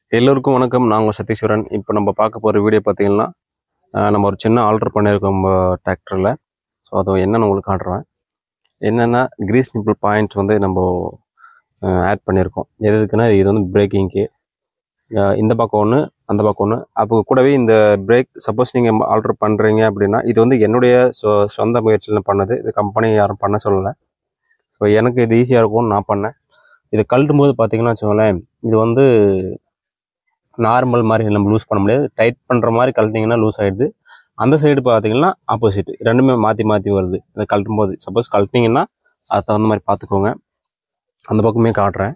எல்லோருக்கும் வணக்கம் நான் உங்கள் சதீஸ்வரன் இப்போ நம்ம பார்க்க போகிற வீடியோ பார்த்தீங்கன்னா அஹ், நம்ம ஒரு சின்ன ஆல்டர் பண்ணியிருக்கோம் நம்ம டிராக்டரில் ஸோ அது என்னென்னு உங்களுக்கு காட்டுறேன் என்னென்னா கிரீஸ் நிப்பிள் பாயிண்ட்ஸ் வந்து நம்ம ஆட் பண்ணியிருக்கோம் எது எதுக்குன்னா இது வந்து பிரேக்கிங்க்கு இந்த பக்கம் ஒன்று அந்த பக்கம் ஒன்று அப்போ கூடவே இந்த பிரேக் சப்போஸ் நீங்கள் ஆல்டர் பண்ணுறீங்க அப்படின்னா இது வந்து என்னுடைய சொ சொந்த முயற்சியில் பண்ணது இது கம்பெனி யாரும் பண்ண சொல்லலை ஸோ எனக்கு இது ஈஸியாக இருக்கும்னு நான் பண்ணேன் இது கழட்டும் போது பார்த்தீங்கன்னா வச்சுக்கோங்களேன் இது வந்து நார்மல் மாதிரி நம்ம லூஸ் பண்ண முடியாது டைட் பண்ணுற மாதிரி கழட்டிங்கன்னா லூஸ் ஆகிடுது அந்த சைடு பார்த்தீங்கன்னா ஆப்போசிட் ரெண்டுமே மாற்றி மாற்றி வருது இதை கழட்டும் போது சப்போஸ் கழட்டிங்கன்னா அது தகுந்த மாதிரி பார்த்துக்கோங்க அந்த பக்கமே காட்டுறேன்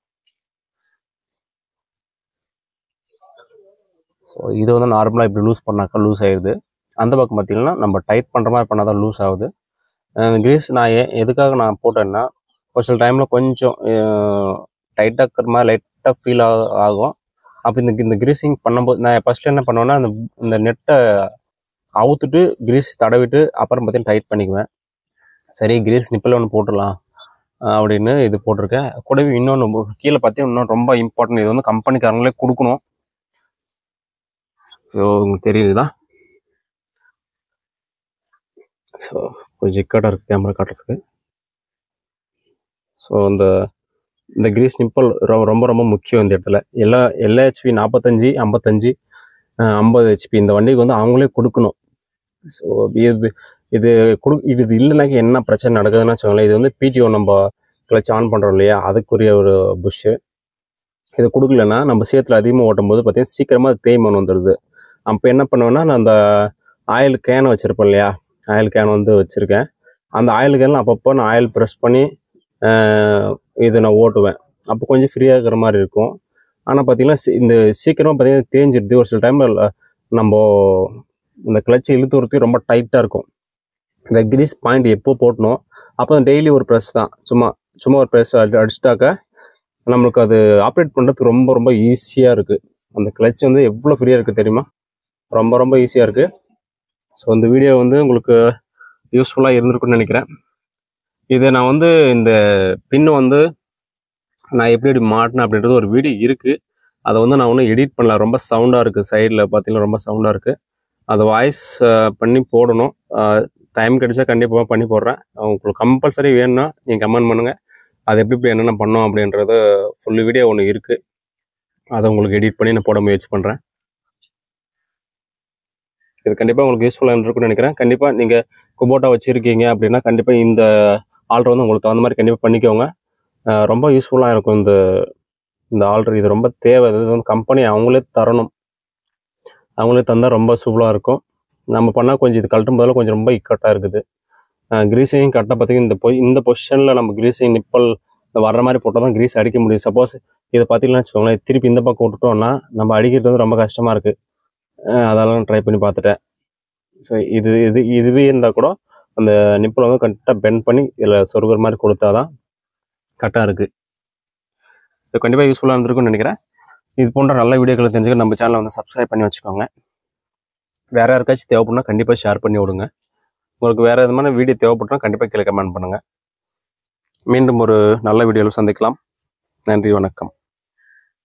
ஸோ இது வந்து நார்மலாக இப்படி லூஸ் பண்ணாக்கா லூஸ் ஆயிடுது அந்த பக்கம் பார்த்தீங்கன்னா நம்ம டைட் பண்ணுற மாதிரி பண்ணால் தான் லூஸ் ஆகுது அந்த கிரீஸ் நான் ஏ எதுக்காக நான் போட்டேன்னா ஒரு சில டைமில் கொஞ்சம் டைட்டாக இருக்கிற மாதிரி லைட்டாக ஃபீல் ஆகும் அப்போ இந்த இந்த கிரீஸிங் பண்ணும்போது நான் ஃபஸ்ட்டு என்ன பண்ணுவேன்னா அந்த இந்த நெட்டை அவுத்துட்டு கிரீஸ் தடவிட்டு அப்புறம் பார்த்தீங்கன்னா டைட் பண்ணிக்குவேன் சரி கிரீஸ் நிப்பில் ஒன்று போட்டுடலாம் அஹ் அப்படின்னு இது போட்டிருக்கேன் கூடவே இன்னொன்று கீழே பார்த்தீங்கன்னா இன்னும் ரொம்ப இம்பார்ட்டன்ட் இது வந்து கம்பெனிக்காரங்களே கொடுக்கணும் ஸோ உங்களுக்கு தெரியுதா ஸோ கொஞ்சம் இக்கட்டாக இருக்குது கேமரா காட்டுறதுக்கு ஸோ இந்த இந்த கிரீஸ் நிப்பல் ரொம்ப ரொம்ப முக்கியம் இந்த இடத்துல எல்லா எல்லா ஹெச்பி நாற்பத்தஞ்சு ஐம்பத்தஞ்சு ஐம்பது ஹெச்பி இந்த வண்டிக்கு வந்து அவங்களே கொடுக்கணும் ஸோ இது இது கொடு இது இல்லைனாக்கி என்ன பிரச்சனை நடக்குதுன்னு வச்சுக்கோங்களேன் இது வந்து பிடிஓ நம்ம கிளச் ஆன் பண்ணுறோம் இல்லையா அதுக்குரிய ஒரு புஷ்ஷு இது கொடுக்கலன்னா நம்ம சேத்துல அதிகமாக ஓட்டும் போது பார்த்தீங்கன்னா சீக்கிரமாக அது தேய்மானம் வந்துடுது அப்போ என்ன பண்ணுவேன்னா நான் அந்த ஆயில் கேன் வச்சுருப்பேன் இல்லையா ஆயில் கேன் வந்து வச்சுருக்கேன் அந்த ஆயில் கேனில் அப்பப்போ நான் ஆயில் ப்ரெஸ் பண்ணி ஆஹ், இது நான் ஓட்டுவேன் அப்போ கொஞ்சம் ஃப்ரீயாக இருக்கிற மாதிரி இருக்கும் ஆனால் பார்த்தீங்கன்னா சி- இந்த சீக்கிரமாக பார்த்தீங்கன்னா தேஞ்சிருது ஒரு சில டைமில் நம்ம இந்த கிளச்சை இழுத்துறதுக்கு ரொம்ப டைட்டாக இருக்கும் இந்த கிரீஸ் பாயிண்ட் எப்போ போட்டணும் அப்போ டெய்லி ஒரு ப்ரெஸ் தான் சும்மா சும்மா ஒரு ப்ரெஸ் அடிச்சிட்டாக்க நம்மளுக்கு அது ஆப்ரேட் பண்ணுறதுக்கு ரொம்ப ரொம்ப ஈஸியாக இருக்குது அந்த கிளச் வந்து எவ்வளோ ஃப்ரீயாக இருக்குது தெரியுமா ரொம்ப ரொம்ப ஈஸியாக இருக்குது ஸோ இந்த வீடியோ வந்து உங்களுக்கு யூஸ்ஃபுல்லாக இருந்திருக்குன்னு நினைக்கிறேன் இதை நான் வந்து இந்த பின்னு வந்து நான் எப்படி எப்படி மாட்டினேன் அப்படின்றது ஒரு வீடியோ இருக்குது அதை வந்து நான் ஒன்றும் எடிட் பண்ணல ரொம்ப சவுண்டாக இருக்குது சைடில் பார்த்தீங்கன்னா ரொம்ப சவுண்டாக இருக்குது அதை வாய்ஸ் பண்ணி போடணும் டைம் கிடைச்சா கண்டிப்பாக பண்ணி போடுறேன் உங்களுக்கு கம்பல்சரி வேணும்னா நீங்கள் கமெண்ட் பண்ணுங்கள் அது எப்படி எப்படி என்னென்ன பண்ணோம் அப்படின்றது ஃபுல் வீடியோ ஒன்று இருக்குது அதை உங்களுக்கு எடிட் பண்ணி நான் போட முயற்சி பண்ணுறேன் இது கண்டிப்பாக உங்களுக்கு யூஸ்ஃபுல்லாக இருக்கும்னு நினைக்கிறேன் கண்டிப்பாக நீங்கள் குபோட்டா வச்சுருக்கீங்க அப்படின்னா கண்டிப்பாக இந்த ஆல்டர் வந்து உங்களுக்கு தகுந்த மாதிரி கண்டிப்பாக பண்ணிக்கோங்க அஹ் ரொம்ப யூஸ்ஃபுல்லாக இருக்கும் இந்த இந்த ஆல்டர் இது ரொம்ப தேவை இது வந்து கம்பெனி அவங்களே தரணும் அவங்களே தந்தால் ரொம்ப சூப்பராக இருக்கும் நம்ம பண்ணால் கொஞ்சம் இது கழட்டும் போதில் கொஞ்சம் ரொம்ப இக்கட்டாக இருக்குது கிரீஸிங் கரெக்டாக பார்த்தீங்கன்னா இந்த பொ- இந்த பொசிஷனில் நம்ம கிரீஸிங் நிப்பல் வர்ற மாதிரி போட்டால் தான் கிரீஸ் அடிக்க முடியும் சப்போஸ் இதை பார்த்தீங்கன்னா வச்சுக்கோங்களேன் திருப்பி இந்த பக்கம் விட்டுட்டோம்னா நம்ம அடிக்கிறது வந்து ரொம்ப கஷ்டமாக இருக்குது அதெல்லாம் ட்ரை பண்ணி பார்த்துட்டேன் ஸோ இது இது இதுவே இருந்தால் கூட அந்த நிப்பில் வந்து கரெக்டாக பெண்ட் பண்ணி இதில் சொருகிற மாதிரி கொடுத்தா தான் கரெக்டாக இருக்குது இது கண்டிப்பாக யூஸ்ஃபுல்லாக இருந்திருக்கும்னு நினைக்கிறேன் இது போன்ற நல்ல வீடியோக்களை தெரிஞ்சுக்க நம்ம சேனலை வந்து சப்ஸ்கிரைப் பண்ணி வச்சுக்கோங்க வேற யாருக்காச்சும் தேவைப்படுனா கண்டிப்பாக ஷேர் பண்ணி விடுங்க உங்களுக்கு வேற விதமான வீடியோ தேவைப்பட்டுனா கண்டிப்பாக கீழே கமெண்ட் பண்ணுங்கள் மீண்டும் ஒரு நல்ல வீடியோவில் சந்திக்கலாம் நன்றி வணக்கம்